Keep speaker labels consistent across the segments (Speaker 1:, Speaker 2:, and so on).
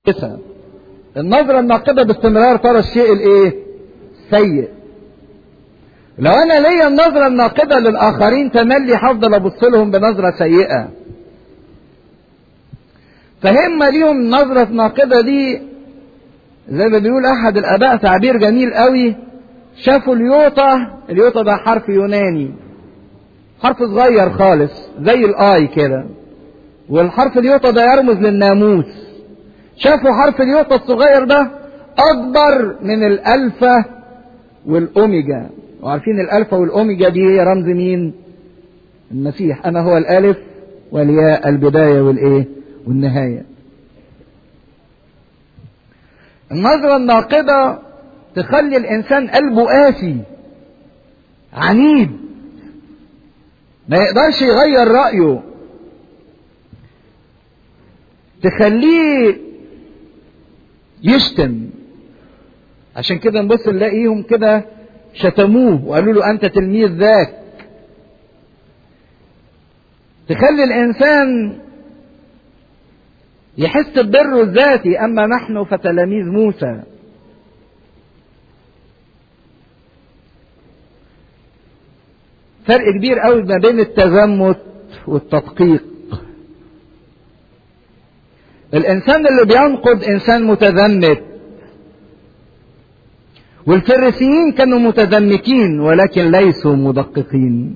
Speaker 1: النظرة الناقدة باستمرار ترى الشيء الايه سيء لو انا ليا النظرة الناقدة للاخرين تملي هفضل ابص لهم بنظرة سيئة فهم ليهم النظرة الناقدة دي زي ما بيقول احد الاباء تعبير جميل قوي شافوا اليوطة اليوطة ده حرف يوناني حرف صغير خالص زي الاي كده والحرف اليوطة ده يرمز للناموس شافوا حرف اليوطة الصغير ده اكبر من الالفا والاوميجا وعارفين الالفا والاوميجا دي هي رمز مين المسيح انا هو الالف والياء البداية والايه والنهاية النظرة الناقدة تخلي الانسان قلبه قاسي عنيد ما يقدرش يغير رأيه تخليه يشتم عشان كده نبص نلاقيهم كده شتموه وقالوا له انت تلميذ ذاك تخلي الانسان يحس ببره الذاتي اما نحن فتلاميذ موسى فرق كبير قوي ما بين التزمت والتدقيق الانسان اللي بينقد انسان متذمت والفريسيين كانوا متذمتين ولكن ليسوا مدققين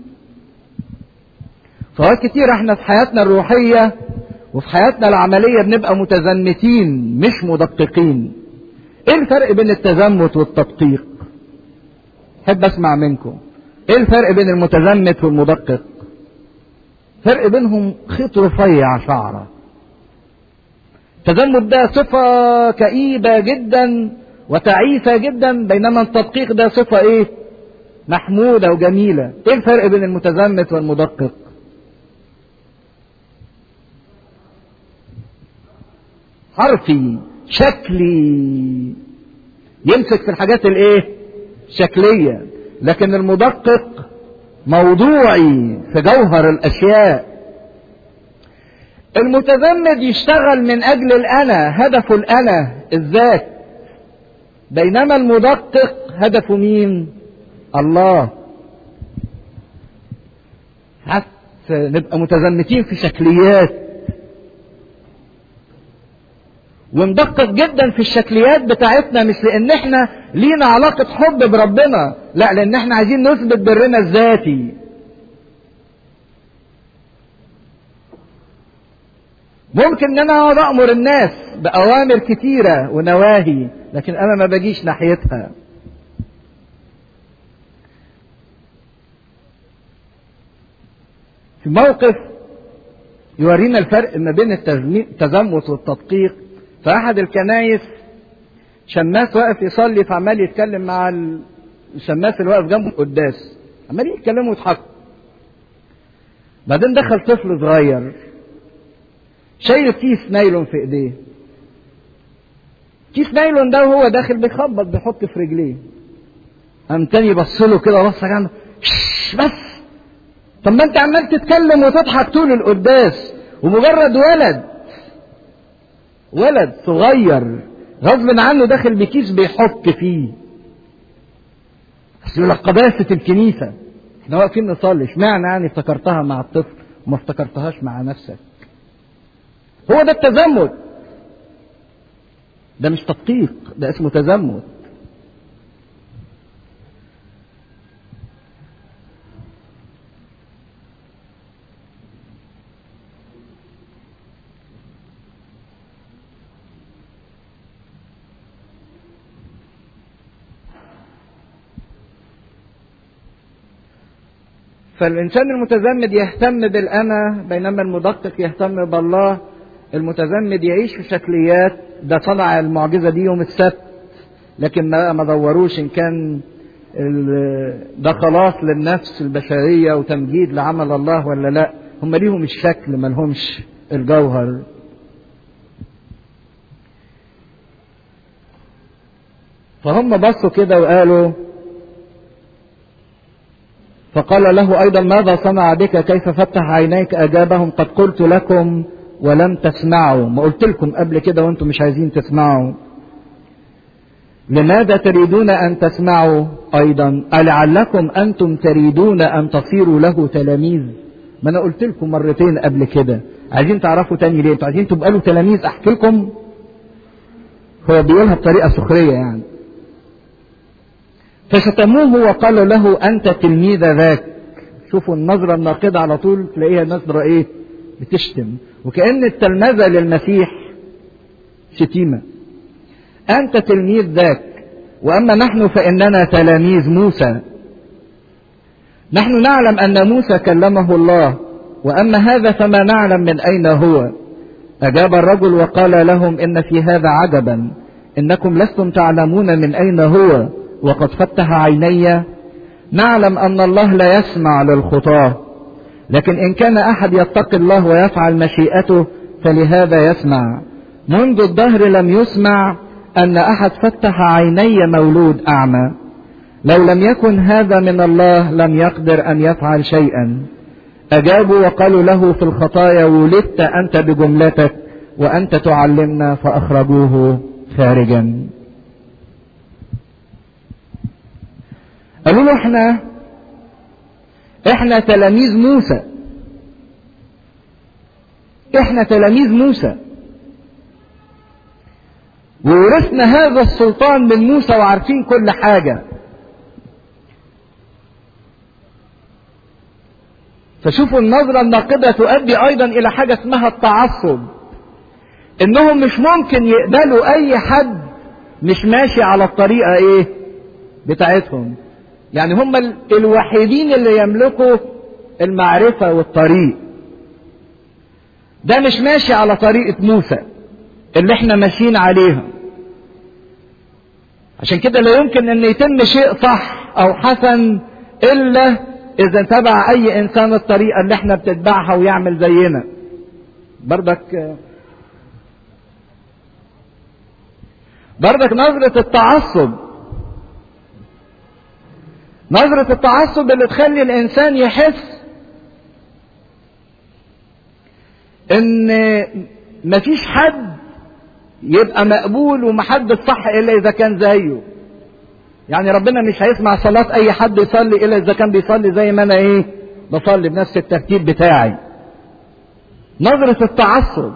Speaker 1: فوقت كتير احنا في حياتنا الروحية وفي حياتنا العملية بنبقى متذمتين مش مدققين ايه الفرق بين التزمت والتدقيق احب اسمع منكم ايه الفرق بين المتزمت والمدقق فرق بينهم خيط رفيع شعره التزمت ده صفة كئيبة جدا وتعيسة جدا بينما التدقيق ده صفة ايه محمودة وجميلة ايه الفرق بين المتزمت والمدقق حرفي شكلي يمسك في الحاجات الايه شكلية لكن المدقق موضوعي في جوهر الاشياء المتزمت يشتغل من اجل الانا هدفه الانا الذات بينما المدقق هدفه مين الله حتى نبقى متزمتين في شكليات وندقق جدا في الشكليات بتاعتنا مش لان احنا لينا علاقة حب بربنا لا لان احنا عايزين نثبت برنا الذاتي ممكن ان انا اقعد امر الناس باوامر كتيرة ونواهي لكن انا ما باجيش ناحيتها في موقف يورينا الفرق ما بين التزمت والتدقيق في احد الكنايس شماس واقف يصلي فعمال يتكلم مع الشماس اللي واقف جنبه القداس عمال يتكلموا ويضحكوا بعدين دخل طفل صغير شايل كيس نايلون في ايديه كيس نايلون ده وهو داخل بيخبط بيحط في رجليه قام تاني بص له كده بصه جنبه بس طب ما انت عمال تتكلم وتضحك طول القداس ومجرد ولد ولد صغير غصب عنه داخل بكيس بيحك فيه بس يقول لك قداسة الكنيسة احنا واقفين نصلي اشمعنى يعني افتكرتها مع الطفل وما افتكرتهاش مع نفسك هو ده التزمت ده مش تدقيق ده اسمه تزمت فالإنسان المتزمد يهتم بالأنا بينما المدقق يهتم بالله المتزمد يعيش في شكليات ده صنع المعجزة دي يوم السبت لكن ما ما دوروش إن كان ده خلاص للنفس البشرية وتمجيد لعمل الله ولا لا هم ليهم الشكل ما لهمش الجوهر فهم بصوا كده وقالوا فقال له أيضا ماذا صنع بك كيف فتح عينيك أجابهم قد قلت لكم ولم تسمعوا ما قلت لكم قبل كده وانتم مش عايزين تسمعوا لماذا تريدون ان تسمعوا ايضا ألعلكم انتم تريدون ان تصيروا له تلاميذ ما انا قلت لكم مرتين قبل كده عايزين تعرفوا تاني ليه انتوا عايزين تبقى له تلاميذ احكي لكم هو بيقولها بطريقه سخريه يعني فشتموه وقالوا له انت تلميذ ذاك شوفوا النظره الناقده على طول تلاقيها نظره ايه بتشتم وكأن التلمذة للمسيح شتيمة أنت تلميذ ذاك وأما نحن فإننا تلاميذ موسى نحن نعلم أن موسى كلمه الله وأما هذا فما نعلم من أين هو أجاب الرجل وقال لهم إن في هذا عجبا إنكم لستم تعلمون من أين هو وقد فتح عيني نعلم أن الله لا يسمع للخطاه لكن إن كان أحد يتقي الله ويفعل مشيئته فلهذا يسمع منذ الدهر لم يسمع أن أحد فتح عيني مولود أعمى لو لم يكن هذا من الله لم يقدر أن يفعل شيئا أجابوا وقالوا له في الخطايا ولدت أنت بجملتك وأنت تعلمنا فأخرجوه خارجا قالوا له احنا احنا تلاميذ موسى احنا تلاميذ موسى وورثنا هذا السلطان من موسى وعارفين كل حاجة فشوفوا النظرة الناقدة تؤدي أيضا إلى حاجة اسمها التعصب إنهم مش ممكن يقبلوا أي حد مش ماشي على الطريقة إيه بتاعتهم يعني هم الوحيدين اللي يملكوا المعرفة والطريق ده مش ماشي على طريقة موسى اللي احنا ماشيين عليها عشان كده لا يمكن ان يتم شيء صح او حسن الا اذا تبع اي انسان الطريقة اللي احنا بتتبعها ويعمل زينا بردك بردك نظرة التعصب نظرة التعصب اللي تخلي الإنسان يحس إن مفيش حد يبقى مقبول ومحدش صح إلا إذا كان زيه. يعني ربنا مش هيسمع صلاة أي حد يصلي إلا إذا كان بيصلي زي ما أنا إيه؟ بصلي بنفس الترتيب بتاعي. نظرة التعصب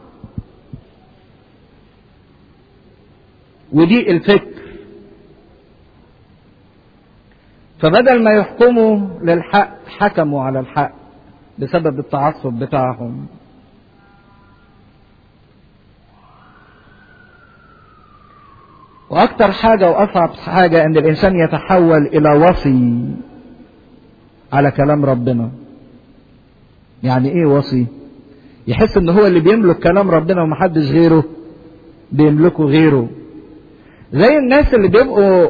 Speaker 1: ودي الفكر فبدل ما يحكموا للحق حكموا على الحق بسبب التعصب بتاعهم واكتر حاجة واصعب حاجة ان الانسان يتحول الى وصي على كلام ربنا يعني ايه وصي يحس ان هو اللي بيملك كلام ربنا ومحدش غيره بيملكه غيره زي الناس اللي بيبقوا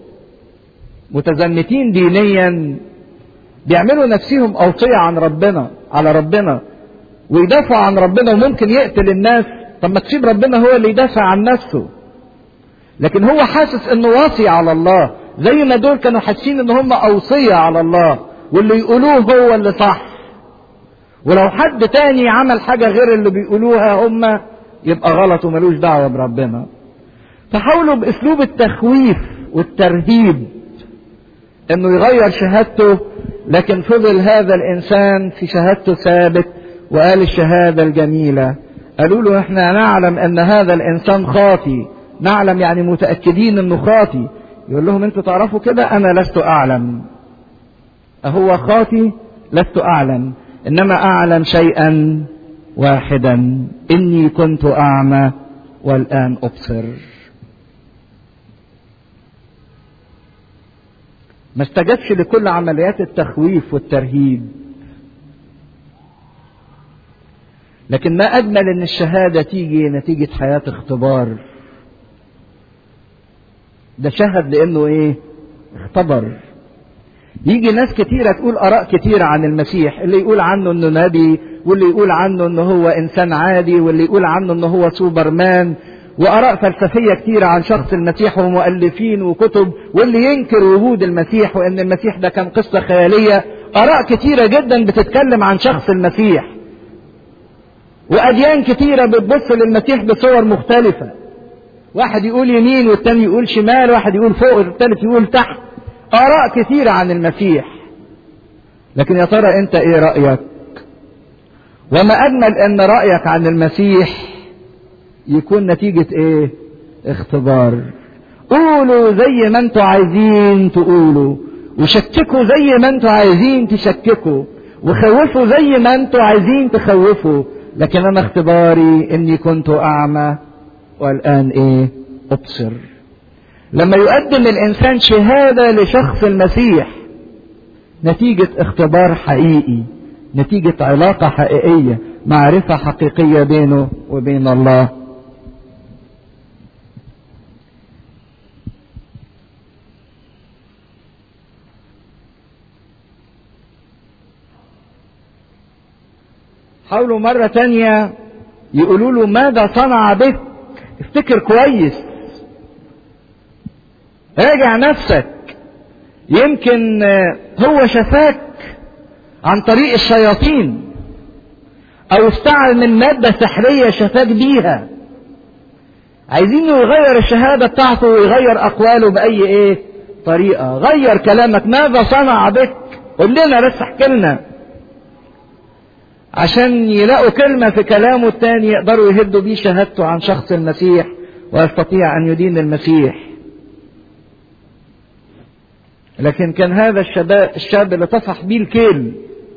Speaker 1: متزمتين دينيا بيعملوا نفسهم أوصية عن ربنا على ربنا ويدافعوا عن ربنا وممكن يقتل الناس طب ما تسيب ربنا هو اللي يدافع عن نفسه لكن هو حاسس انه واصي على الله زي ما دول كانوا حاسين ان هم أوصية على الله واللي يقولوه هو اللي صح ولو حد تاني عمل حاجة غير اللي بيقولوها هم يبقى غلط وملوش دعوة بربنا فحاولوا باسلوب التخويف والترهيب انه يغير شهادته لكن فضل هذا الانسان في شهادته ثابت وقال الشهادة الجميلة قالوا له احنا نعلم ان هذا الانسان خاطي نعلم يعني متأكدين انه خاطي يقول لهم انتوا تعرفوا كده انا لست اعلم اهو خاطي لست اعلم انما اعلم شيئا واحدا اني كنت اعمى والان ابصر ما استجابش لكل عمليات التخويف والترهيب لكن ما اجمل ان الشهاده تيجي نتيجه حياه اختبار ده شهد لانه ايه اختبر يجي ناس كتيرة تقول آراء كتيرة عن المسيح اللي يقول عنه انه نبي واللي يقول عنه انه هو انسان عادي واللي يقول عنه انه هو سوبرمان وآراء فلسفية كتيرة عن شخص المسيح ومؤلفين وكتب واللي ينكر وجود المسيح وان المسيح ده كان قصة خيالية آراء كتيرة جدا بتتكلم عن شخص المسيح وأديان كتيرة بتبص للمسيح بصور مختلفة واحد يقول يمين والتاني يقول شمال واحد يقول فوق والتالت يقول تحت آراء كثيرة عن المسيح لكن يا ترى أنت إيه رأيك وما أجمل أن رأيك عن المسيح يكون نتيجة إيه اختبار قولوا زي ما انتوا عايزين تقولوا وشككوا زي ما انتوا عايزين تشككوا وخوفوا زي ما انتوا عايزين تخوفوا لكن انا اختباري اني كنت اعمى والان ايه ابصر لما يقدم الانسان شهاده لشخص المسيح نتيجه اختبار حقيقي نتيجه علاقه حقيقيه معرفه حقيقيه بينه وبين الله حاولوا مرة تانية يقولوا له ماذا صنع بك افتكر كويس راجع نفسك يمكن هو شفاك عن طريق الشياطين او استعمل من مادة سحرية شفاك بيها عايزينه يغير الشهادة بتاعته ويغير اقواله باي ايه طريقة غير كلامك ماذا صنع بك قول لنا بس احكي لنا عشان يلاقوا كلمة في كلامه التاني يقدروا يهدوا بيه شهادته عن شخص المسيح ويستطيع أن يدين المسيح لكن كان هذا الشباب الشاب اللي طفح بيه الكيل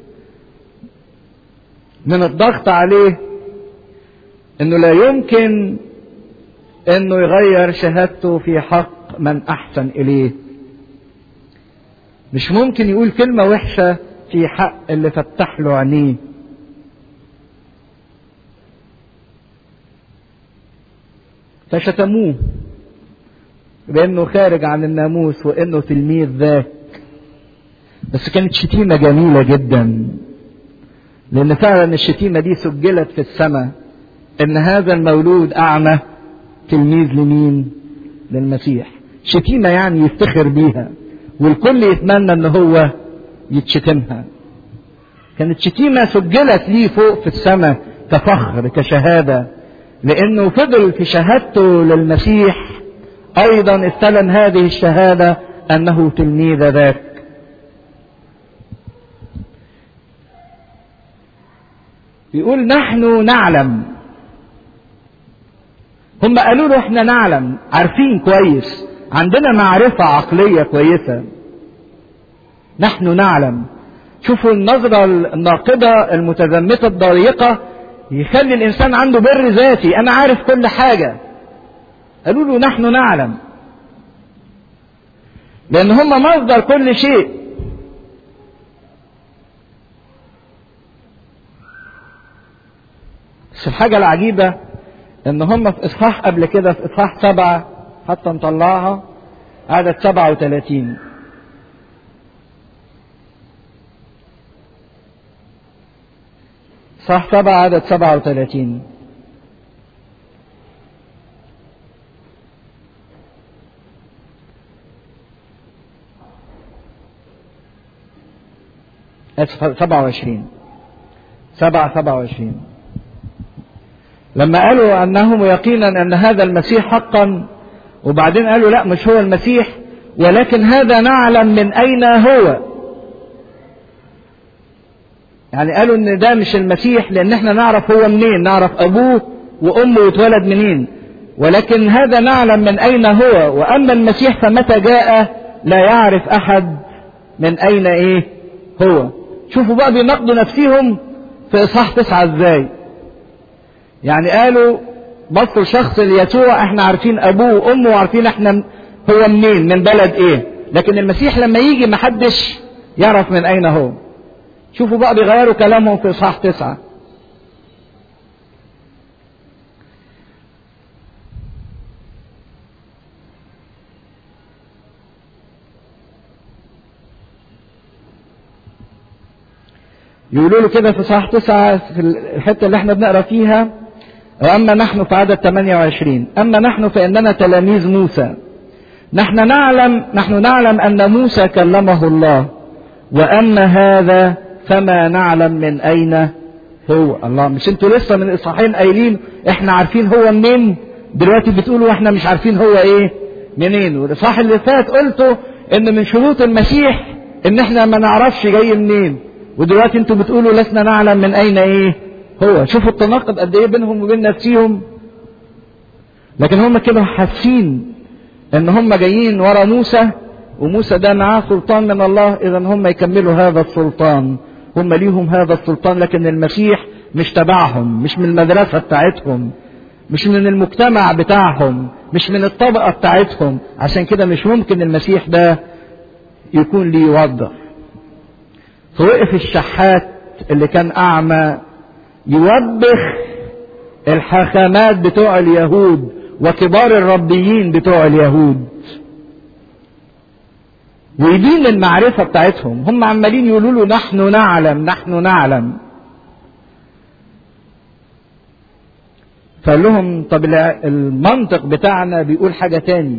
Speaker 1: من الضغط عليه انه لا يمكن انه يغير شهادته في حق من احسن اليه مش ممكن يقول كلمة وحشة في حق اللي فتح له عينيه فشتموه بانه خارج عن الناموس وانه تلميذ ذاك بس كانت شتيمة جميلة جدا لان فعلا الشتيمة دي سجلت في السماء ان هذا المولود اعمى تلميذ لمين للمسيح شتيمة يعني يفتخر بيها والكل يتمنى ان هو يتشتمها كانت شتيمة سجلت ليه فوق في السماء كفخر كشهادة لانه فضل في شهادته للمسيح ايضا استلم هذه الشهادة انه تلميذ ذاك يقول نحن نعلم هم قالوا له احنا نعلم عارفين كويس عندنا معرفة عقلية كويسة نحن نعلم شوفوا النظرة الناقدة المتزمتة الضيقة يخلي الإنسان عنده بر ذاتي أنا عارف كل حاجة قالوا له نحن نعلم لأن هم مصدر كل شيء بس الحاجة العجيبة إن هم في إصحاح قبل كده في إصحاح سبعة حتى نطلعها عدد سبعة وثلاثين صح سبعة عدد سبعة وثلاثين سبعة وعشرين سبعة سبعة وعشرين لما قالوا أنهم يقينا أن هذا المسيح حقا وبعدين قالوا لا مش هو المسيح ولكن هذا نعلم من أين هو يعني قالوا ان ده مش المسيح لان احنا نعرف هو منين نعرف ابوه وامه اتولد منين ولكن هذا نعلم من اين هو واما المسيح فمتى جاء لا يعرف احد من اين ايه هو شوفوا بقى بينقضوا نفسيهم في اصحاح تسعة ازاي يعني قالوا بصوا الشخص ليسوع احنا عارفين ابوه وامه وعارفين احنا هو منين من بلد ايه لكن المسيح لما يجي محدش يعرف من اين هو شوفوا بقى بيغيروا كلامهم في اصحاح تسعة يقولوا له كده في اصحاح تسعة في الحتة اللي احنا بنقرا فيها وأما نحن في عدد 28 أما نحن فإننا تلاميذ موسى نحن نعلم نحن نعلم أن موسى كلمه الله وأما هذا فما نعلم من أين هو الله مش انتوا لسه من اصحاحين قايلين احنا عارفين هو منين دلوقتي بتقولوا احنا مش عارفين هو ايه منين والاصحاح اللي فات قلتوا ان من شروط المسيح ان احنا ما نعرفش جاي منين ودلوقتي انتوا بتقولوا لسنا نعلم من اين ايه هو شوفوا التناقض قد ايه بينهم وبين نفسيهم لكن هم كده حاسين ان هم جايين ورا موسى وموسى ده معاه سلطان من الله اذا هم يكملوا هذا السلطان هم ليهم هذا السلطان لكن المسيح مش تبعهم مش من المدرسة بتاعتهم مش من المجتمع بتاعهم مش من الطبقة بتاعتهم عشان كده مش ممكن المسيح ده يكون ليه يوضح فوقف الشحات اللي كان أعمى يوبخ الحاخامات بتوع اليهود وكبار الربيين بتوع اليهود ويدين المعرفة بتاعتهم هم عمالين يقولوا له نحن نعلم نحن نعلم فقال لهم طب المنطق بتاعنا بيقول حاجة تاني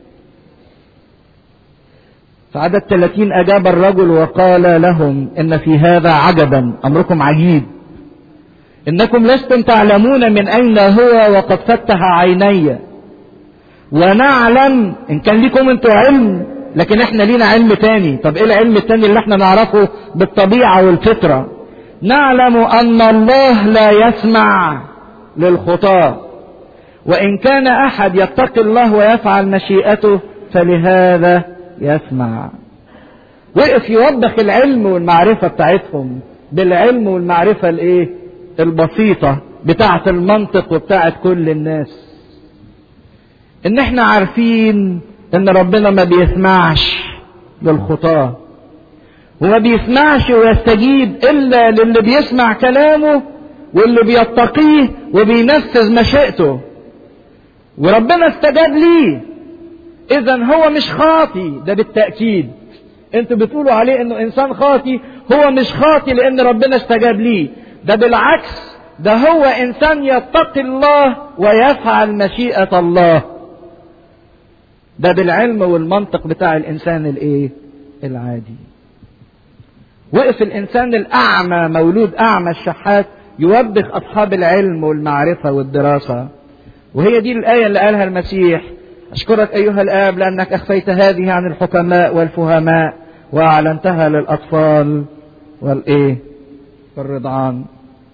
Speaker 1: فعدد 30 أجاب الرجل وقال لهم إن في هذا عجبا أمركم عجيب إنكم لستم تعلمون من أين هو وقد فتح عيني ونعلم إن كان لكم أنتوا علم لكن احنا لينا علم تاني طب ايه العلم التاني اللي احنا نعرفه بالطبيعة والفطرة نعلم ان الله لا يسمع للخطاة وان كان احد يتقي الله ويفعل مشيئته فلهذا يسمع وقف يوضح العلم والمعرفة بتاعتهم بالعلم والمعرفة الايه البسيطة بتاعة المنطق وبتاعة كل الناس ان احنا عارفين ان ربنا ما بيسمعش للخطاة وما بيسمعش ويستجيب الا للي بيسمع كلامه واللي بيتقيه وبينفذ مشيئته وربنا استجاب ليه اذا هو مش خاطي ده بالتأكيد انتوا بتقولوا عليه انه انسان خاطي هو مش خاطي لان ربنا استجاب ليه ده بالعكس ده هو انسان يتقي الله ويفعل مشيئة الله ده بالعلم والمنطق بتاع الانسان الايه العادي وقف الانسان الاعمى مولود اعمى الشحات يوبخ اصحاب العلم والمعرفه والدراسه وهي دي الايه اللي قالها المسيح اشكرك ايها الاب لانك اخفيت هذه عن الحكماء والفهماء واعلنتها للاطفال والايه والرضعان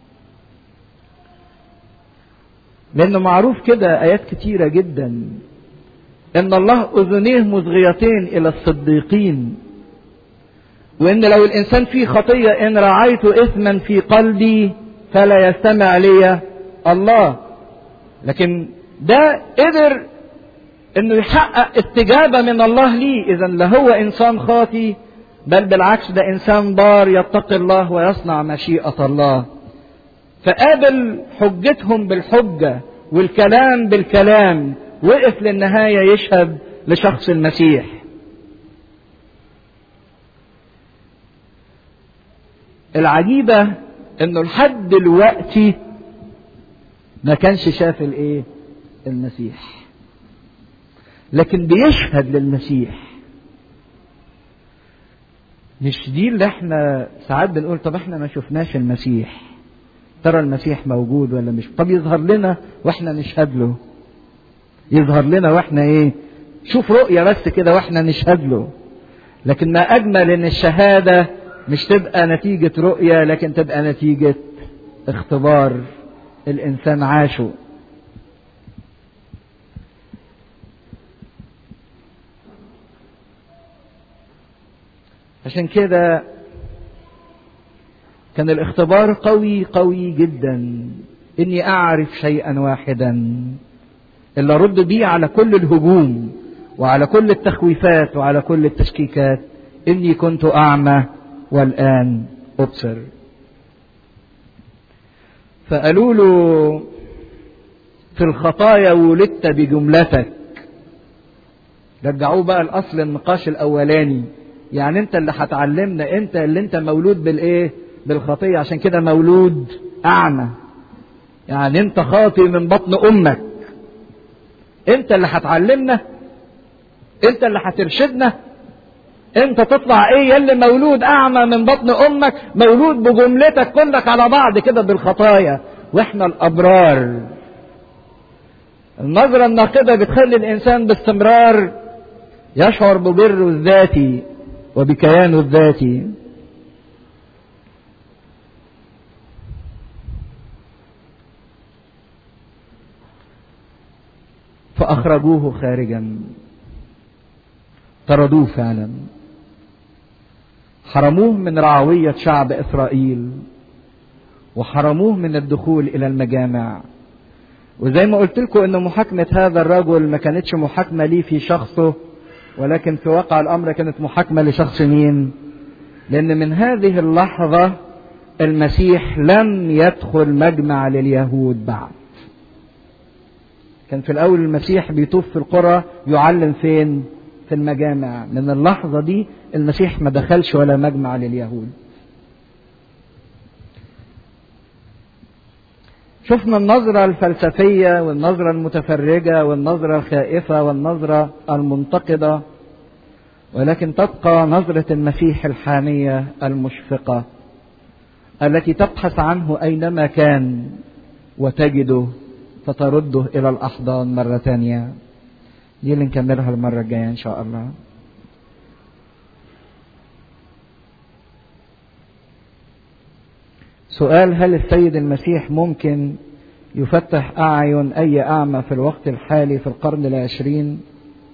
Speaker 1: لانه معروف كده ايات كتيره جدا ان الله اذنيه مصغيتين الى الصديقين وان لو الانسان فيه خطيه ان رعيت اثما في قلبي فلا يستمع لي الله لكن ده قدر انه يحقق استجابه من الله ليه اذا لا هو انسان خاطي بل بالعكس ده انسان بار يتقي الله ويصنع مشيئه الله فقابل حجتهم بالحجه والكلام بالكلام وقف للنهاية يشهد لشخص المسيح العجيبة انه لحد دلوقتي ما كانش شاف الايه المسيح لكن بيشهد للمسيح مش دي اللي احنا ساعات بنقول طب احنا ما شفناش المسيح ترى المسيح موجود ولا مش طب يظهر لنا واحنا نشهد له يظهر لنا واحنا ايه شوف رؤية بس كده واحنا نشهد له لكن ما اجمل ان الشهادة مش تبقى نتيجة رؤية لكن تبقى نتيجة اختبار الانسان عاشه عشان كده كان الاختبار قوي قوي جدا اني اعرف شيئا واحدا اللي ارد بيه على كل الهجوم وعلى كل التخويفات وعلى كل التشكيكات اني كنت اعمى والان ابصر فقالوا له في الخطايا ولدت بجملتك رجعوه بقى الاصل النقاش الاولاني يعني انت اللي هتعلمنا انت اللي انت مولود بالايه بالخطيه عشان كده مولود اعمى يعني انت خاطي من بطن امك انت اللي هتعلمنا انت اللي هترشدنا انت تطلع ايه يلي مولود اعمى من بطن امك مولود بجملتك كلك على بعض كده بالخطايا واحنا الابرار النظرة الناقدة بتخلي الانسان باستمرار يشعر ببره الذاتي وبكيانه الذاتي فأخرجوه خارجا طردوه فعلا حرموه من رعوية شعب إسرائيل وحرموه من الدخول إلى المجامع وزي ما قلت لكم ان محاكمة هذا الرجل ما كانتش محاكمة ليه في شخصه ولكن في واقع الامر كانت محاكمة لشخص مين لان من هذه اللحظة المسيح لم يدخل مجمع لليهود بعد كان في الاول المسيح بيطوف في القرى يعلم فين في المجامع من اللحظة دي المسيح ما دخلش ولا مجمع لليهود شفنا النظرة الفلسفية والنظرة المتفرجة والنظرة الخائفة والنظرة المنتقدة ولكن تبقى نظرة المسيح الحامية المشفقة التي تبحث عنه أينما كان وتجده فترده إلى الأحضان مرة ثانية دي اللي نكملها المرة الجاية إن شاء الله سؤال هل السيد المسيح ممكن يفتح أعين أي أعمى في الوقت الحالي في القرن العشرين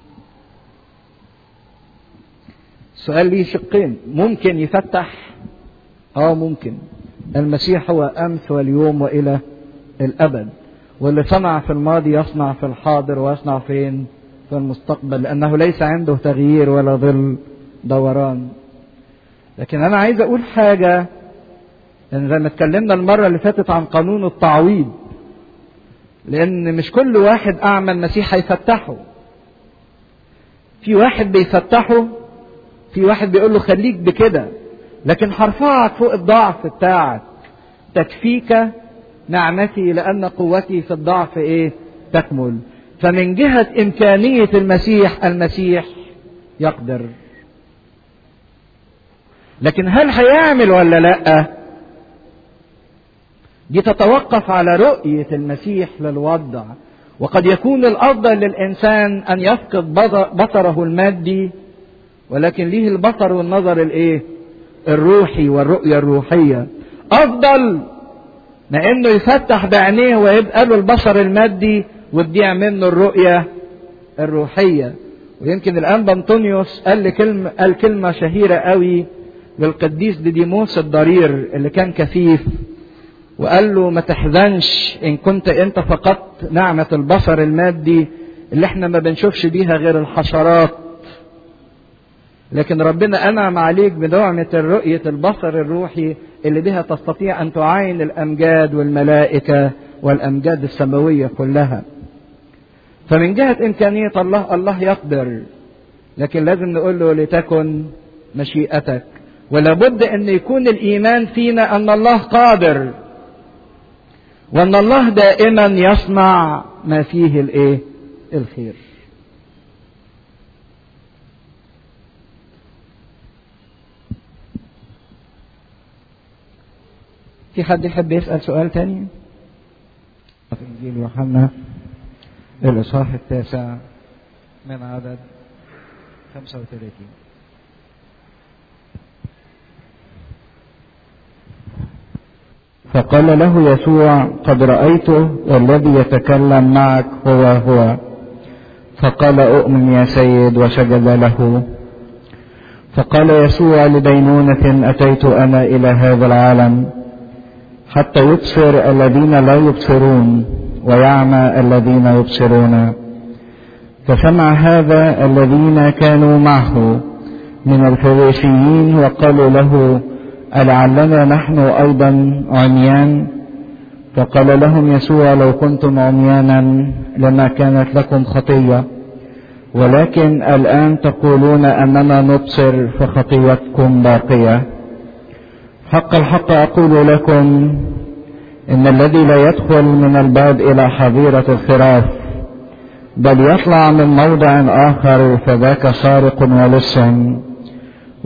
Speaker 1: سؤال ليه شقين ممكن يفتح اه ممكن المسيح هو أمس واليوم وإلى الأبد واللي صنع في الماضي يصنع في الحاضر ويصنع فين في المستقبل لأنه ليس عنده تغيير ولا ظل دوران لكن أنا عايز أقول حاجة يعني زي ما اتكلمنا المرة اللي فاتت عن قانون التعويض لأن مش كل واحد أعمى المسيح هيفتحه في واحد بيفتحه في واحد بيقول له خليك بكده لكن هرفعك فوق الضعف بتاعك تكفيك نعمتي لأن قوتي في الضعف إيه تكمل فمن جهة إمكانية المسيح المسيح يقدر لكن هل هيعمل ولا لأ دي تتوقف على رؤية المسيح للوضع وقد يكون الأفضل للإنسان أن يفقد بصره المادي ولكن ليه البصر والنظر الإيه؟ الروحي والرؤية الروحية أفضل ما إنه يفتح بعينيه ويبقى له البصر المادي وتضيع منه الرؤية الروحية ويمكن الآن أنطونيوس قال كلمة قال كلمة شهيرة قوي للقديس ديديموس الضرير اللي كان كفيف وقال له ما تحزنش ان كنت انت فقدت نعمة البصر المادي اللي احنا ما بنشوفش بيها غير الحشرات لكن ربنا انعم عليك بنعمة الرؤية البصر الروحي اللي بها تستطيع ان تعاين الامجاد والملائكة والامجاد السماوية كلها فمن جهة امكانية الله الله يقدر لكن لازم نقول له لتكن مشيئتك ولابد ان يكون الايمان فينا ان الله قادر وان الله دائما يصنع ما فيه الايه الخير في حد يحب يسأل سؤال تاني في انجيل يوحنا الاصحاح التاسع من عدد 35
Speaker 2: فقال له يسوع قد رأيته والذي يتكلم معك هو هو فقال أؤمن يا سيد وسجد له فقال يسوع لدينونة أتيت أنا إلى هذا العالم حتى يبصر الذين لا يبصرون ويعمى الذين يبصرون فسمع هذا الذين كانوا معه من الفريسيين وقالوا له ألعلنا نحن أيضا عميان فقال لهم يسوع لو كنتم عميانا لما كانت لكم خطية ولكن الآن تقولون أننا نبصر فخطيتكم باقية حق الحق أقول لكم إن الذي لا يدخل من الباب إلى حظيرة الخراف بل يطلع من موضع آخر فذاك سارق ولص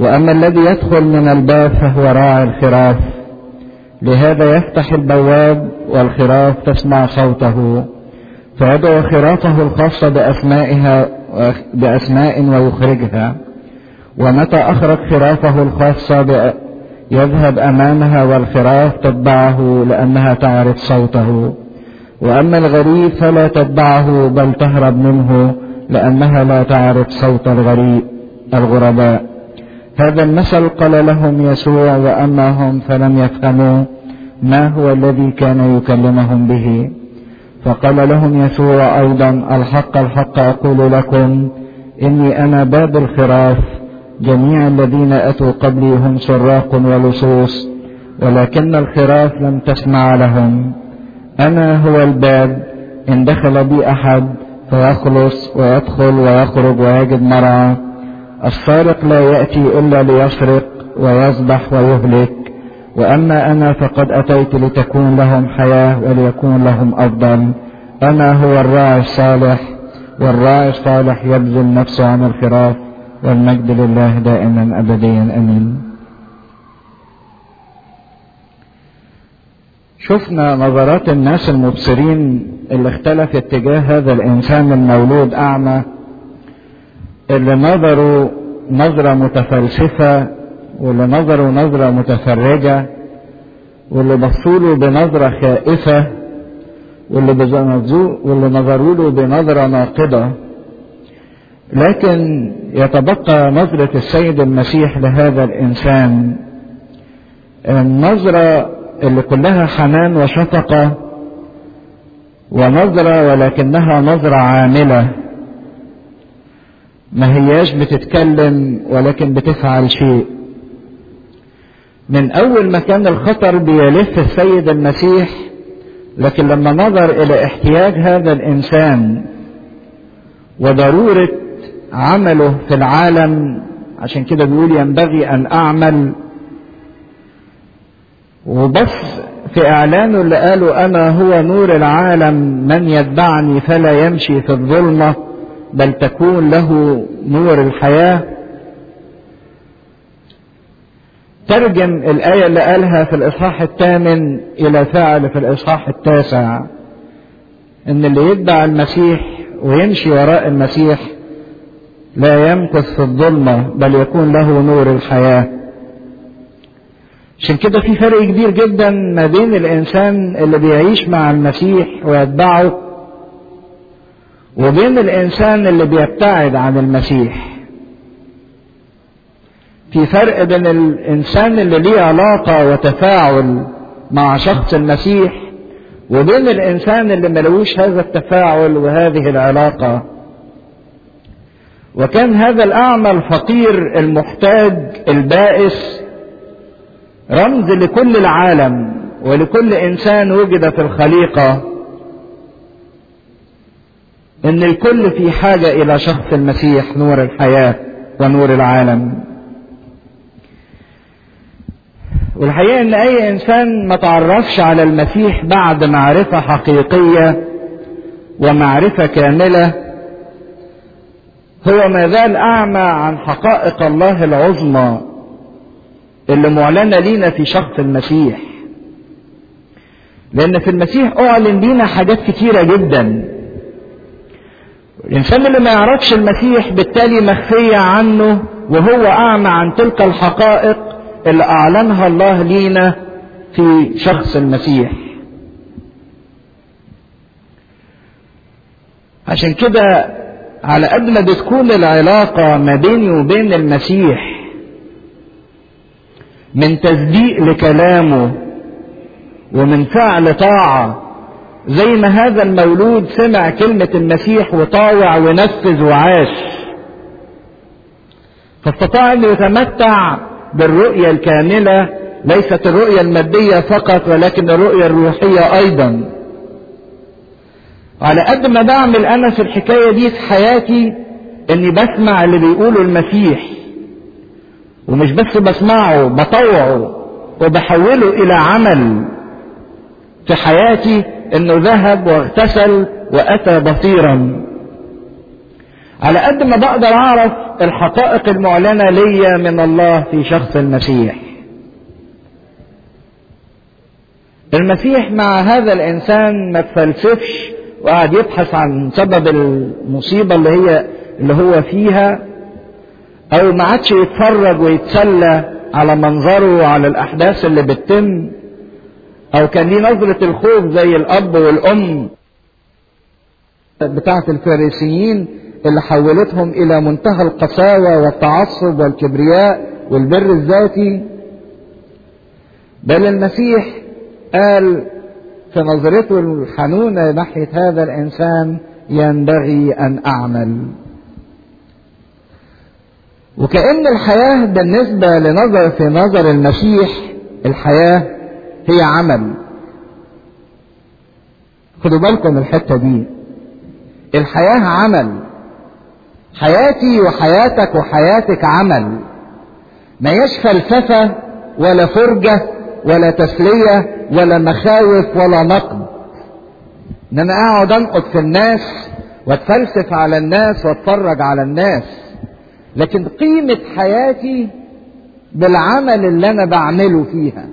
Speaker 2: وأما الذي يدخل من الباب فهو راعي الخراف لهذا يفتح البواب والخراف تسمع صوته فيدعو خرافه الخاصة بأسمائها بأسماء ويخرجها ومتى أخرج خرافه الخاصة يذهب أمامها والخراف تتبعه لأنها تعرف صوته وأما الغريب فلا تتبعه بل تهرب منه لأنها لا تعرف صوت الغريب الغرباء هذا المثل قال لهم يسوع وأما هم فلم يفهموا ما هو الذي كان يكلمهم به فقال لهم يسوع أيضا الحق الحق أقول لكم إني أنا باب الخراف جميع الذين أتوا قبلي هم سراق ولصوص ولكن الخراف لم تسمع لهم أنا هو الباب إن دخل بي أحد فيخلص ويدخل ويخرج ويجد مرعى السارق لا يأتي إلا ليسرق ويذبح ويهلك وأما أنا فقد أتيت لتكون لهم حياة وليكون لهم أفضل أنا هو الراعي الصالح والراعي الصالح يبذل نفسه عن الخراف والمجد لله دائما أبديا أمين شفنا نظرات الناس المبصرين اللي اختلف اتجاه هذا الإنسان المولود أعمى اللي نظروا نظرة متفلسفة واللي نظروا نظرة متفرجة واللي بصوا له بنظرة خائفة واللي واللي نظروا له بنظرة ناقضة لكن يتبقى نظرة السيد المسيح لهذا الإنسان النظرة اللي كلها حنان وشفقة ونظرة ولكنها نظرة عاملة ما هياش بتتكلم ولكن بتفعل شيء من أول ما كان الخطر بيلف السيد المسيح لكن لما نظر إلى احتياج هذا الإنسان وضرورة عمله في العالم عشان كده بيقول ينبغي أن أعمل وبس في إعلانه اللي قاله أنا هو نور العالم من يتبعني فلا يمشي في الظلمة بل تكون له نور الحياة ترجم الآية اللي قالها في الإصحاح الثامن إلى فعل في الإصحاح التاسع إن اللي يتبع المسيح ويمشي وراء المسيح لا يمكث في الظلمة بل يكون له نور الحياة عشان كده في فرق كبير جدا ما بين الإنسان اللي بيعيش مع المسيح ويتبعه وبين الإنسان اللي بيبتعد عن المسيح في فرق بين الإنسان اللي ليه علاقة وتفاعل مع شخص المسيح وبين الإنسان اللي ملوش هذا التفاعل وهذه العلاقة وكان هذا الأعمى الفقير المحتاج البائس رمز لكل العالم ولكل إنسان وجد في الخليقة إن الكل في حاجة إلى شخص المسيح نور الحياة ونور العالم والحقيقة ان اي انسان ما تعرفش على المسيح بعد معرفة حقيقية ومعرفة كاملة هو ما زال اعمى عن حقائق الله العظمى اللي معلنة لينا في شخص المسيح لان في المسيح اعلن لينا حاجات كتيرة جدا الانسان اللي ما يعرفش المسيح بالتالي مخفية عنه وهو اعمى عن تلك الحقائق اللي اعلنها الله لينا في شخص المسيح عشان كده على قد ما بتكون العلاقة ما بيني وبين المسيح من تصديق لكلامه ومن فعل طاعة زي ما هذا المولود سمع كلمة المسيح وطاوع ونفذ وعاش فاستطاع أن يتمتع بالرؤية الكاملة ليست الرؤية المادية فقط ولكن الرؤية الروحية أيضا على قد ما بعمل أنا في الحكاية دي في حياتي إني بسمع اللي بيقوله المسيح ومش بس بسمعه بطوعه وبحوله إلى عمل في حياتي إنه ذهب واغتسل وأتى بصيرا
Speaker 1: على قد ما بقدر اعرف الحقائق المعلنة ليا من الله في شخص المسيح المسيح مع هذا الانسان ما تفلسفش وقعد يبحث عن سبب المصيبة اللي هي اللي هو فيها او ما عادش يتفرج ويتسلى على منظره وعلى الاحداث اللي بتتم او كان ليه نظرة الخوف زي الاب والام بتاعة الفارسيين اللي حولتهم الى منتهى القساوة والتعصب والكبرياء والبر الذاتي بل المسيح قال في نظرته الحنونة ناحية هذا الإنسان ينبغي أن أعمل وكأن الحياة بالنسبة لنظر في نظر المسيح الحياة هي عمل خدوا بالكم الحتة دي الحياة عمل حياتي وحياتك وحياتك عمل ما يش فلسفة ولا فرجة ولا تسلية ولا مخاوف ولا نقد ان انا اقعد انقد في الناس واتفلسف على الناس واتفرج على الناس لكن قيمة حياتي بالعمل اللي انا بعمله فيها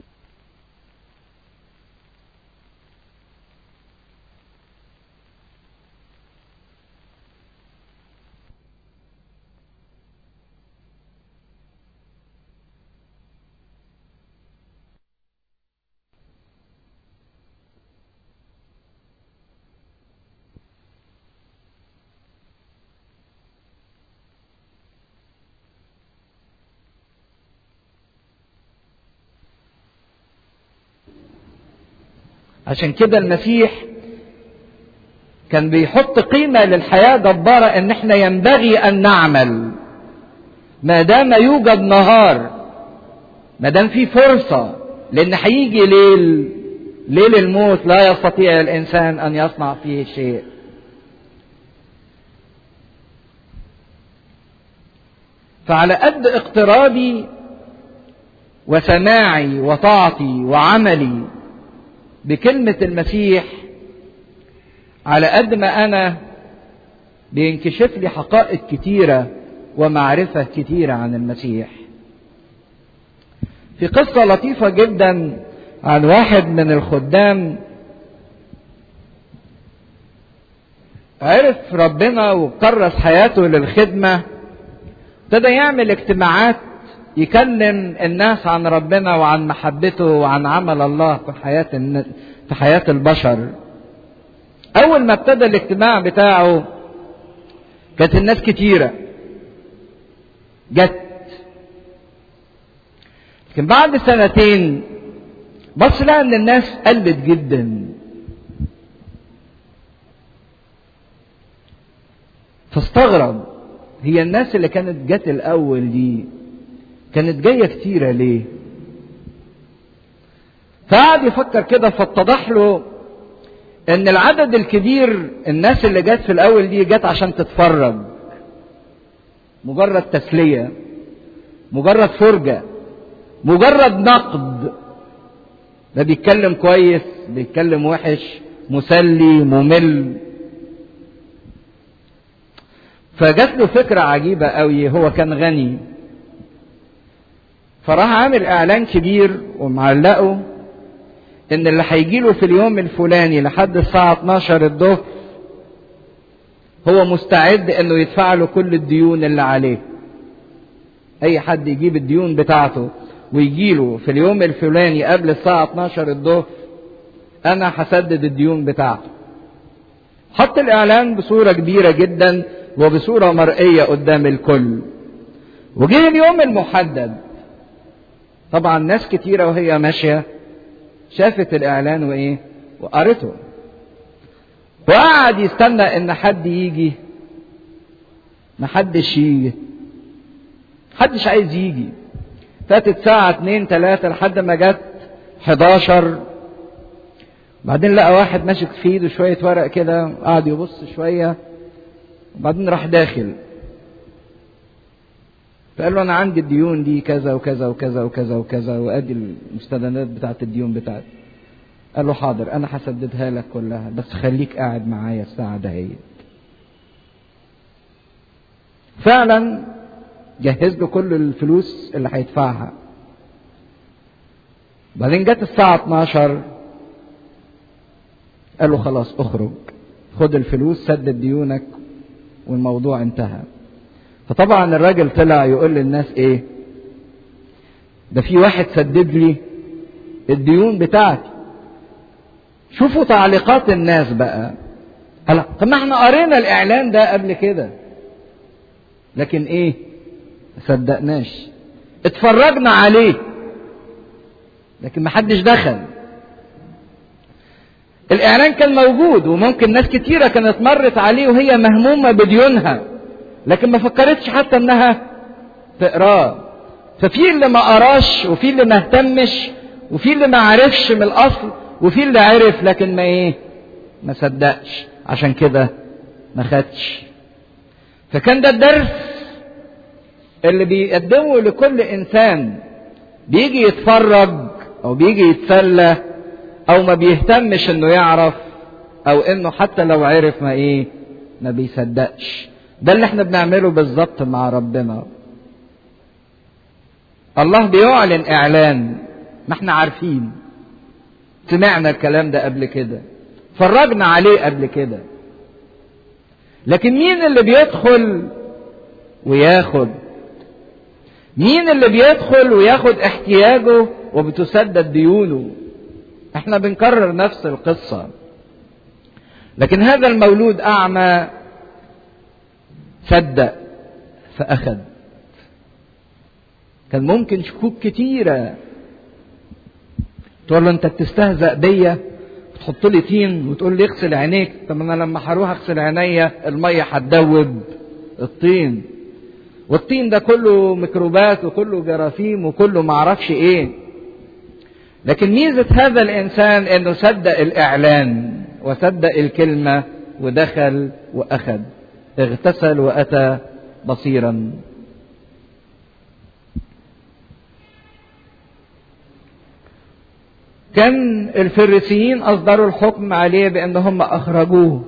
Speaker 1: عشان كده المسيح كان بيحط قيمة للحياة جبارة ان احنا ينبغي ان نعمل ما دام يوجد نهار ما دام في فرصة لان هيجي ليل ليل الموت لا يستطيع الانسان ان يصنع فيه شيء فعلى قد اقترابي وسماعي وطاعتي وعملي بكلمة المسيح على قد ما أنا بينكشف لي حقائق كتيرة ومعرفة كتيرة عن المسيح. في قصة لطيفة جدا عن واحد من الخدام عرف ربنا وكرس حياته للخدمة ابتدى يعمل اجتماعات يكلم الناس عن ربنا وعن محبته وعن عمل الله في حياة في حياة البشر. أول ما ابتدى الاجتماع بتاعه كانت الناس كتيرة. جت. لكن بعد سنتين بص لقى إن الناس قلت جدا. فاستغرب هي الناس اللي كانت جت الأول دي كانت جايه كتيره ليه فقعد يفكر كده فاتضح له ان العدد الكبير الناس اللي جت في الاول دي جت عشان تتفرج مجرد تسليه مجرد فرجه مجرد نقد ده بيتكلم كويس بيتكلم وحش مسلي ممل فجات له فكرة عجيبة قوي هو كان غني فراح عامل اعلان كبير ومعلقه ان اللي هيجيله في اليوم الفلاني لحد الساعة 12 الظهر هو مستعد انه يدفع له كل الديون اللي عليه اي حد يجيب الديون بتاعته ويجيله في اليوم الفلاني قبل الساعة 12 الظهر انا هسدد الديون بتاعته حط الاعلان بصورة كبيرة جدا وبصورة مرئية قدام الكل وجه اليوم المحدد طبعا ناس كتيرة وهي ماشية شافت الإعلان وإيه وقرته وقعد يستنى إن حد يجي محدش يجي محدش عايز يجي فاتت ساعة اتنين تلاتة لحد ما جت 11 بعدين لقى واحد ماسك في ايده شوية ورق كده قعد يبص شوية وبعدين راح داخل فقال له انا عندي الديون دي كذا وكذا وكذا وكذا وكذا وادي المستندات بتاعت الديون بتاعتي قال له حاضر انا هسددها لك كلها بس خليك قاعد معايا الساعه دهيت فعلا جهز له كل الفلوس اللي هيدفعها بعدين جت الساعة 12 قال له خلاص اخرج خد الفلوس سدد ديونك والموضوع انتهى فطبعا الراجل طلع يقول للناس ايه ده في واحد سدد لي الديون بتاعتي شوفوا تعليقات الناس بقى قال طب ما احنا قرينا الاعلان ده قبل كده لكن ايه صدقناش اتفرجنا عليه لكن ما حدش دخل الاعلان كان موجود وممكن ناس كتيره كانت مرت عليه وهي مهمومه بديونها لكن ما فكرتش حتى انها تقراه ففي اللي ما قراش وفي اللي ما اهتمش وفي اللي ما عرفش من الاصل وفي اللي عرف لكن ما ايه ما صدقش عشان كده ما خدش فكان ده الدرس اللي بيقدمه لكل انسان بيجي يتفرج او بيجي يتسلى او ما بيهتمش انه يعرف او انه حتى لو عرف ما ايه ما بيصدقش ده اللي احنا بنعمله بالظبط مع ربنا الله بيعلن اعلان ما احنا عارفين سمعنا الكلام ده قبل كده فرجنا عليه قبل كده لكن مين اللي بيدخل وياخد مين اللي بيدخل وياخد احتياجه وبتسدد ديونه احنا بنكرر نفس القصة لكن هذا المولود اعمى صدق فاخد كان ممكن شكوك كتيرة تقول له انت بتستهزأ بيا تحط لي طين وتقول لي اغسل عينيك طب انا لما هروح اغسل عينيا الميه هتدوب الطين والطين ده كله ميكروبات وكله جراثيم وكله معرفش ايه لكن ميزة هذا الإنسان إنه صدق الإعلان وصدق الكلمة ودخل وأخذ اغتسل وأتى بصيرا كان الفريسيين أصدروا الحكم عليه بأن هم أخرجوه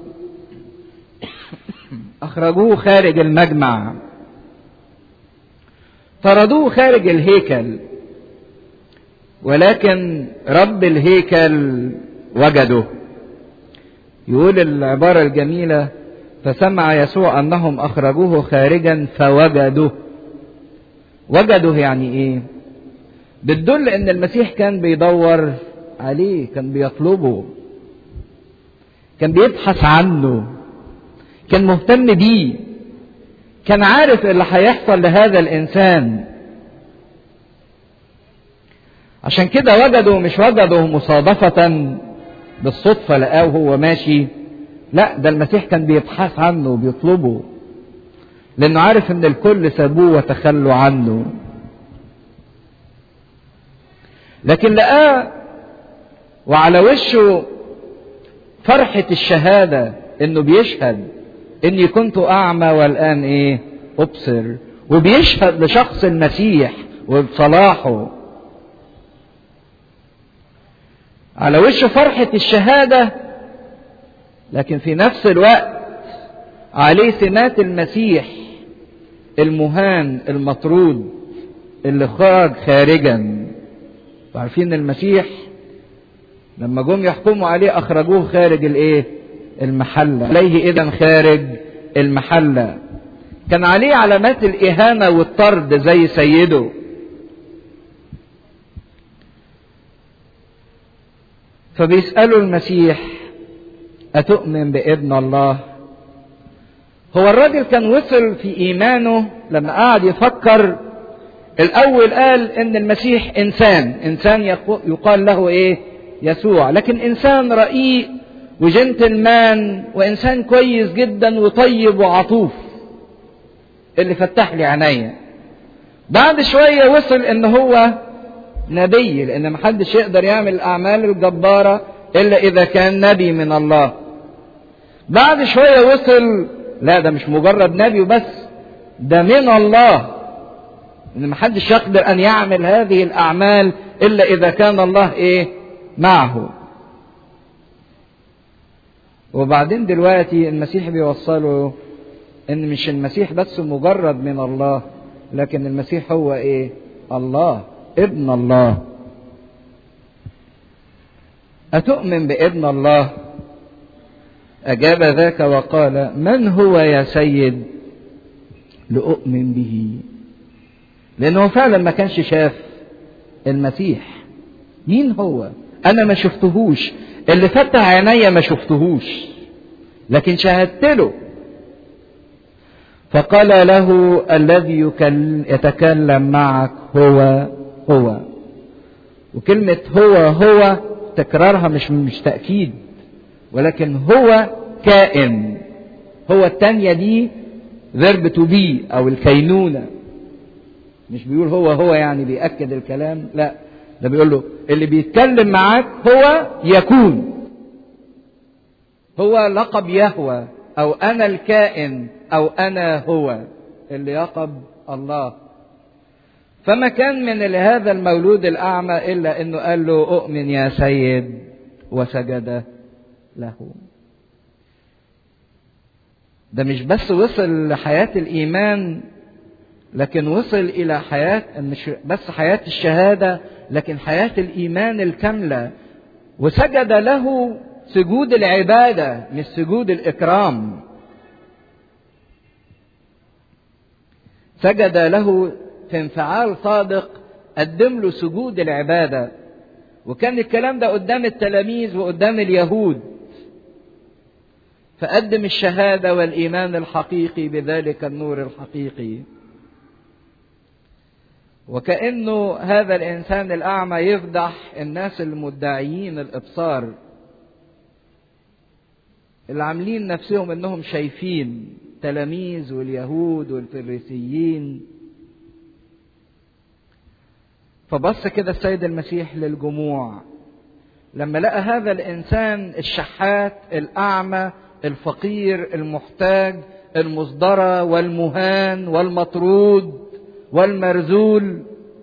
Speaker 1: أخرجوه خارج المجمع طردوه خارج الهيكل ولكن رب الهيكل وجده يقول العبارة الجميلة فسمع يسوع أنهم أخرجوه خارجا فوجدوه وجده يعني إيه بتدل أن المسيح كان بيدور عليه كان بيطلبه كان بيبحث عنه كان مهتم بيه كان عارف اللي هيحصل لهذا الإنسان عشان كده وجدوا مش وجدوا مصادفة بالصدفة لقاه وهو ماشي لا ده المسيح كان بيبحث عنه وبيطلبه لأنه عارف إن الكل سابوه وتخلوا عنه لكن لقاه وعلى وشه فرحة الشهادة إنه بيشهد إني كنت أعمى والآن إيه أبصر وبيشهد لشخص المسيح وبصلاحه على وشه فرحة الشهادة لكن في نفس الوقت عليه سمات المسيح المهان المطرود اللي خرج خارجا وعارفين المسيح لما جم يحكموا عليه اخرجوه خارج الايه المحلة عليه اذا خارج المحلة كان عليه علامات الاهانة والطرد زي سيده فبيسألوا المسيح أتؤمن بابن الله هو الراجل كان وصل في إيمانه لما قعد يفكر الأول قال إن المسيح إنسان إنسان يقال له إيه يسوع لكن إنسان رقيق وجنتلمان وإنسان كويس جدا وطيب وعطوف اللي فتح لي عينيا بعد شوية وصل إن هو نبي لان محدش يقدر يعمل الاعمال الجباره الا اذا كان نبي من الله بعد شويه وصل لا ده مش مجرد نبي وبس ده من الله ان محدش يقدر ان يعمل هذه الاعمال الا اذا كان الله ايه معه وبعدين دلوقتي المسيح بيوصله ان مش المسيح بس مجرد من الله لكن المسيح هو ايه الله ابن الله اتؤمن بابن الله اجاب ذاك وقال من هو يا سيد لاؤمن به لانه فعلا ما كانش شاف المسيح مين هو انا ما شفتهوش اللي فتح عينيا ما شفتهوش لكن شاهدت له فقال له الذي يتكلم معك هو هو وكلمة هو هو تكرارها مش مش تأكيد ولكن هو كائن هو التانية دي verb to be أو الكينونة مش بيقول هو هو يعني بيأكد الكلام لا ده بيقول له اللي بيتكلم معاك هو يكون هو لقب يهوى أو أنا الكائن أو أنا هو اللي لقب الله فما كان من هذا المولود الأعمى إلا أنه قال له أؤمن يا سيد وسجد له ده مش بس وصل لحياة الإيمان لكن وصل إلى حياة مش بس حياة الشهادة لكن حياة الإيمان الكاملة وسجد له سجود العبادة مش سجود الإكرام سجد له في انفعال صادق قدم له سجود العبادة وكان الكلام ده قدام التلاميذ وقدام اليهود فقدم الشهادة والإيمان الحقيقي بذلك النور الحقيقي وكأنه هذا الإنسان الأعمى يفضح الناس المدعيين الإبصار اللي عاملين نفسهم انهم شايفين تلاميذ واليهود والفريسيين فبص كده السيد المسيح للجموع لما لقى هذا الانسان الشحات الاعمى الفقير المحتاج المصدرة والمهان والمطرود والمرذول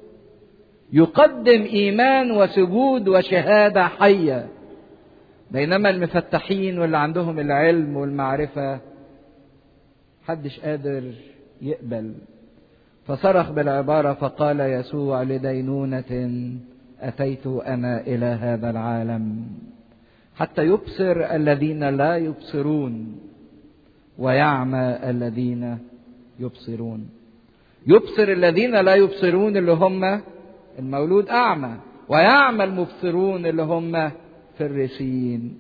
Speaker 1: يقدم ايمان وسجود وشهاده حيه بينما المفتحين واللي عندهم العلم والمعرفة محدش قادر يقبل فصرخ بالعبارة فقال يسوع لدينونة أتيت أنا إلى هذا العالم حتى يبصر الذين لا يبصرون ويعمى الذين يبصرون يبصر الذين لا يبصرون اللي هم المولود أعمى ويعمى المبصرون اللي هم فريسيين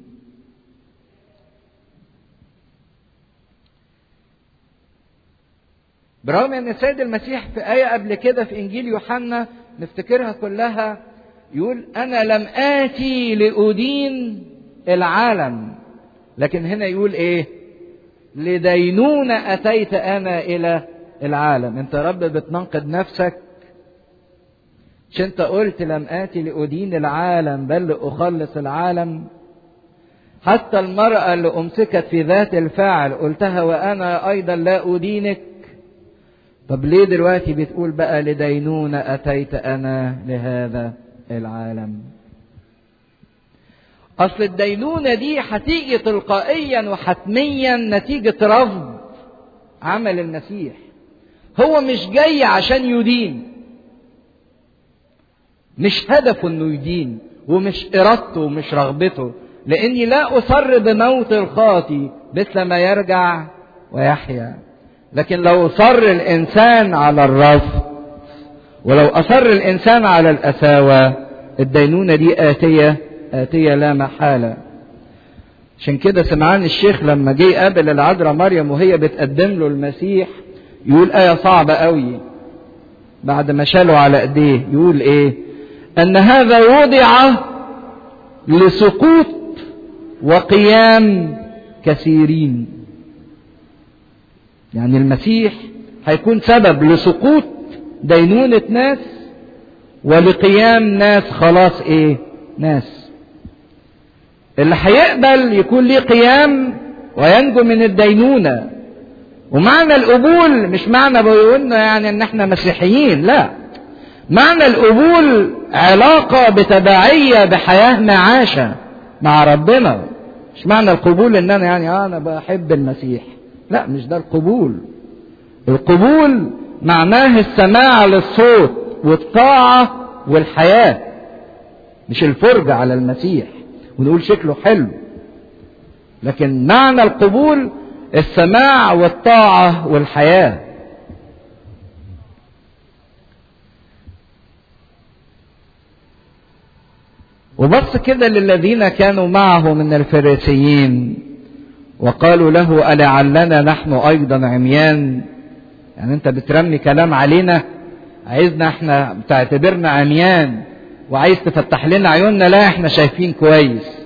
Speaker 1: برغم ان السيد المسيح في آية قبل كده في إنجيل يوحنا نفتكرها كلها يقول أنا لم آتي لأدين العالم لكن هنا يقول إيه لدينونة أتيت أنا إلى العالم أنت رب بتنقد نفسك مش أنت قلت لم آتي لأدين العالم بل لأخلص العالم حتى المرأة اللي أمسكت في ذات الفعل قلتها وأنا أيضا لا أدينك طب ليه دلوقتي بتقول بقى لدينونة أتيت أنا لهذا العالم أصل الدينونة دي هتيجي تلقائيا وحتميا نتيجة رفض عمل المسيح هو مش جاي عشان يدين مش هدفه انه يدين ومش ارادته ومش رغبته لاني لا اصر بموت الخاطي مثل ما يرجع ويحيا لكن لو اصر الانسان على الرفض ولو اصر الانسان على الاساوه الدينونه دي اتيه اتيه لا محاله عشان كده سمعان الشيخ لما جه قابل العذراء مريم وهي بتقدم له المسيح يقول آية صعبة قوي بعد ما شالوا على ايديه يقول ايه ان هذا وضع لسقوط وقيام كثيرين يعني المسيح هيكون سبب لسقوط دينونة ناس ولقيام ناس خلاص ايه ناس اللي هيقبل يكون ليه قيام وينجو من الدينونة ومعنى القبول مش معنى بيقولنا يعني ان احنا مسيحيين لا معنى القبول علاقة بتبعية بحياة معاشة مع ربنا مش معنى القبول ان انا يعني آه انا بحب المسيح لا مش ده القبول القبول معناه السماع للصوت والطاعة والحياة مش الفرجة على المسيح ونقول شكله حلو لكن معنى القبول السماع والطاعة والحياة وبص كده للذين كانوا معه من الفريسيين وقالوا له ألعلنا نحن أيضا عميان يعني أنت بترمي كلام علينا عايزنا احنا بتعتبرنا عميان وعايز تفتح لنا عيوننا لا احنا شايفين كويس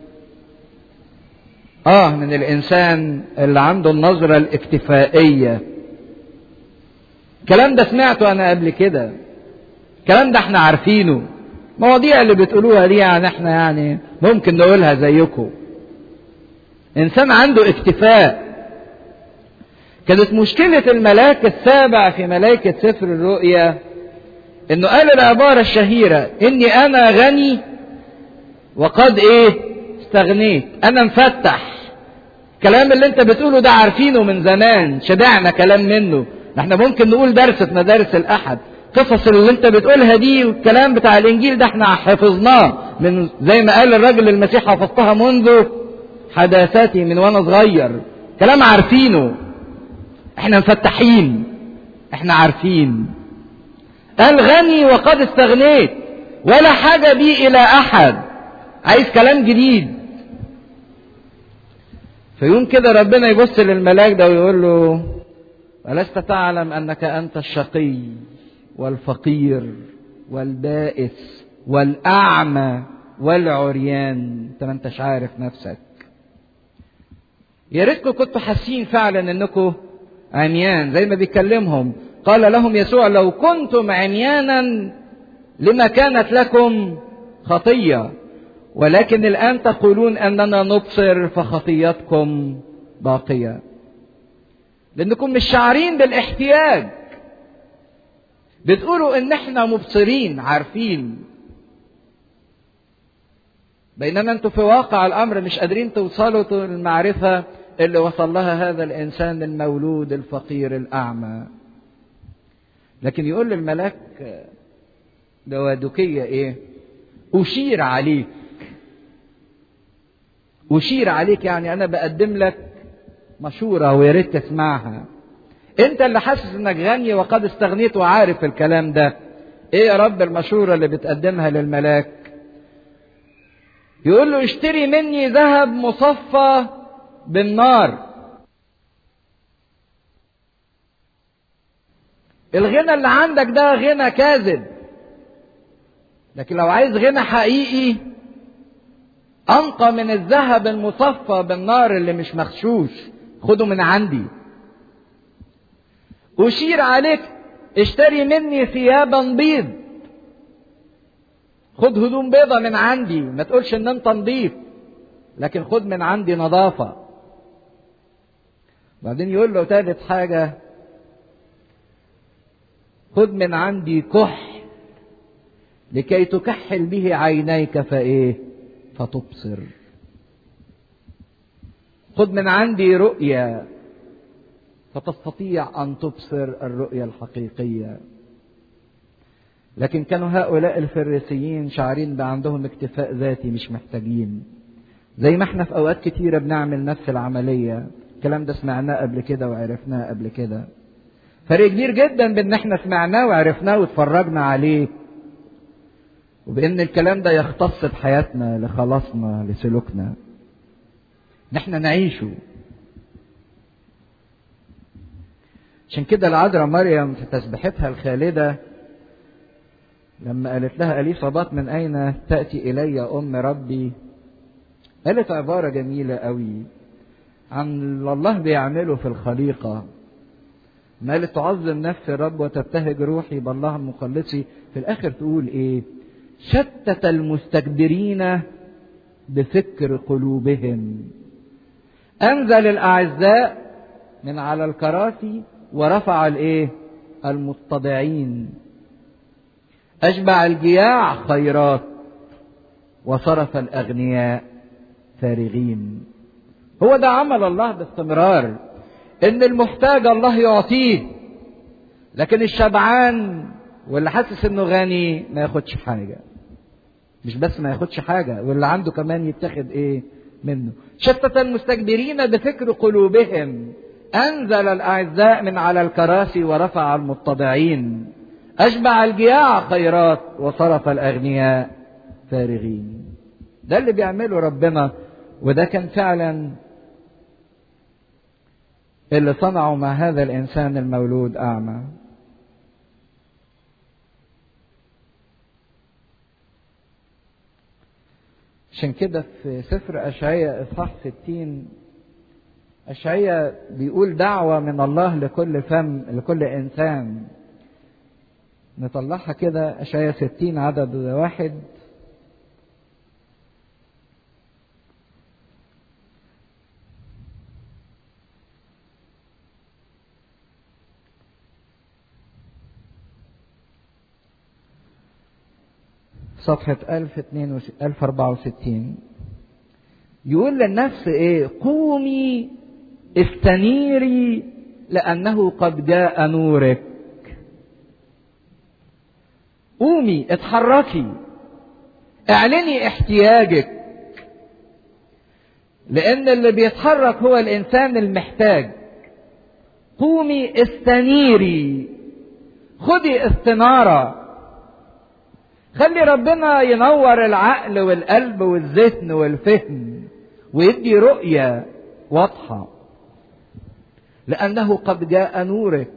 Speaker 1: اه من الانسان اللي عنده النظرة الاكتفائية الكلام ده سمعته انا قبل كده الكلام ده احنا عارفينه مواضيع اللي بتقولوها دي يعني احنا يعني ممكن نقولها زيكم انسان عنده اكتفاء كانت مشكلة الملاك السابع في ملائكة سفر الرؤيا انه قال العبارة الشهيرة اني انا غني وقد ايه استغنيت انا مفتح الكلام اللي انت بتقوله ده عارفينه من زمان شبعنا كلام منه احنا ممكن نقول درس في مدارس الاحد قصص اللي انت بتقولها دي والكلام بتاع الانجيل ده احنا حفظناه من زي ما قال الراجل المسيح حفظتها منذ حداثتي من وانا صغير كلام عارفينه احنا مفتحين احنا عارفين قال غني وقد استغنيت ولا حاجة بي إلى أحد عايز كلام جديد فيوم كده ربنا يبص للملاك ده ويقول له ألست تعلم أنك أنت الشقي والفقير والبائس والأعمى والعريان أنت ما أنتش عارف نفسك يا ريتكم كنتوا حاسين فعلا انكم عميان زي ما بيكلمهم قال لهم يسوع لو كنتم عميانا لما كانت لكم خطيه ولكن الان تقولون اننا نبصر فخطيتكم باقيه لانكم مش شاعرين بالاحتياج بتقولوا ان احنا مبصرين عارفين بينما انتم في واقع الامر مش قادرين توصلوا للمعرفه اللي وصل لها هذا الانسان المولود الفقير الاعمى لكن يقول للملاك دوادكيه ايه اشير عليك اشير عليك يعني انا بقدم لك مشوره ويا ريت تسمعها انت اللي حاسس انك غني وقد استغنيت وعارف الكلام ده ايه يا رب المشوره اللي بتقدمها للملاك يقول له اشتري مني ذهب مصفى بالنار الغنى اللي عندك ده غنى كاذب لكن لو عايز غنى حقيقي انقى من الذهب المصفى بالنار اللي مش مغشوش خده من عندي اشير عليك اشتري مني ثيابا بيض خد هدوم بيضة من عندي ما تقولش ان انت نضيف لكن خد من عندي نظافة بعدين يقول له ثالث حاجة خد من عندي كحل لكي تكحل به عينيك فايه فتبصر خد من عندي رؤية فتستطيع ان تبصر الرؤية الحقيقية لكن كانوا هؤلاء الفريسيين شعرين بقى عندهم اكتفاء ذاتي مش محتاجين زي ما احنا في اوقات كتيرة بنعمل نفس العملية الكلام ده سمعناه قبل كده وعرفناه قبل كده فرق كبير جدا بان احنا سمعناه وعرفناه واتفرجنا عليه وبان الكلام ده يختص بحياتنا لخلاصنا لسلوكنا ان احنا نعيشه عشان كده العذراء مريم في تسبيحتها الخالده لما قالت لها اليصابات من اين تاتي الي ام ربي قالت عباره جميله قوي عن الله بيعمله في الخليقه ما قالت تعظم نفس الرب وتبتهج روحي بالله مخلصي في الاخر تقول ايه شتت المستكبرين بفكر قلوبهم انزل الاعزاء من على الكراسي ورفع الايه المتضعين اشبع الجياع خيرات وصرف الاغنياء فارغين هو ده عمل الله باستمرار ان المحتاج الله يعطيه لكن الشبعان واللي حاسس انه غني ما ياخدش حاجه مش بس ما ياخدش حاجه واللي عنده كمان يتاخد ايه منه شتت المستكبرين بفكر قلوبهم انزل الاعزاء من على الكراسي ورفع المتضعين اشبع الجياع خيرات وصرف الاغنياء فارغين ده اللي بيعمله ربنا وده كان فعلا اللي صنعه مع هذا الانسان المولود اعمى عشان كده في سفر أشعية إصحاح 60 أشعية بيقول دعوة من الله لكل فم لكل إنسان نطلعها كده أشعية 60 عدد واحد صفحة 1064 يقول للنفس ايه قومي استنيري لأنه قد جاء نورك قومي اتحركي اعلني احتياجك لأن اللي بيتحرك هو الإنسان المحتاج قومي استنيري خدي استناره خلي ربنا ينور العقل والقلب والذهن والفهم ويدي رؤية واضحة لأنه قد جاء نورك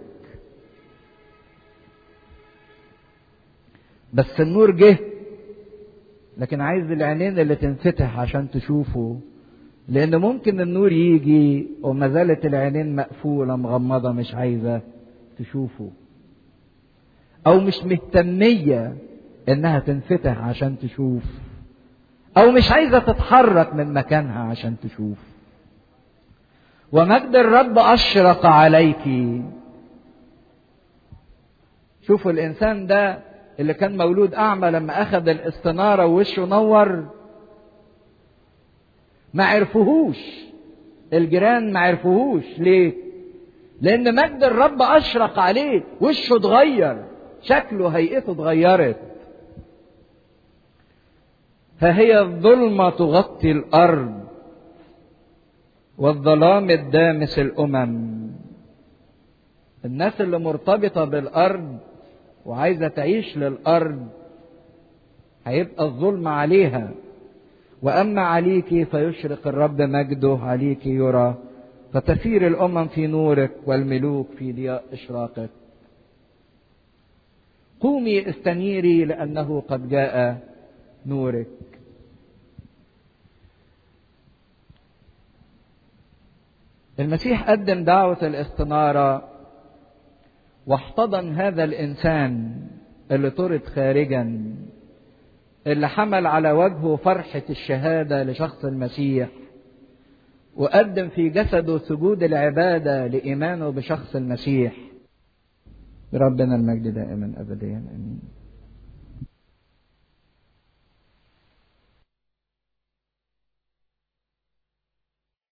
Speaker 1: بس النور جه لكن عايز العينين اللي تنفتح عشان تشوفه لأن ممكن النور يجي وما زالت العينين مقفولة مغمضة مش عايزة تشوفه أو مش مهتمية انها تنفتح عشان تشوف او مش عايزه تتحرك من مكانها عشان تشوف ومجد الرب اشرق عليك شوفوا الانسان ده اللي كان مولود اعمى لما اخذ الاستناره ووشه نور ما عرفوهوش الجيران ما عرفوهوش ليه لان مجد الرب اشرق عليه وشه اتغير شكله هيئته اتغيرت فهي الظلمة تغطي الأرض والظلام الدامس الأمم الناس اللي مرتبطة بالأرض وعايزة تعيش للأرض هيبقى الظلم عليها وأما عليك فيشرق الرب مجده عليك يرى فتسير الأمم في نورك والملوك في ضياء إشراقك قومي استنيري لأنه قد جاء نورك المسيح قدم دعوة الاستنارة واحتضن هذا الإنسان اللي طرد خارجا اللي حمل على وجهه فرحة الشهادة لشخص المسيح وقدم في جسده سجود العبادة لإيمانه بشخص المسيح بربنا المجد دائما أبديا أمين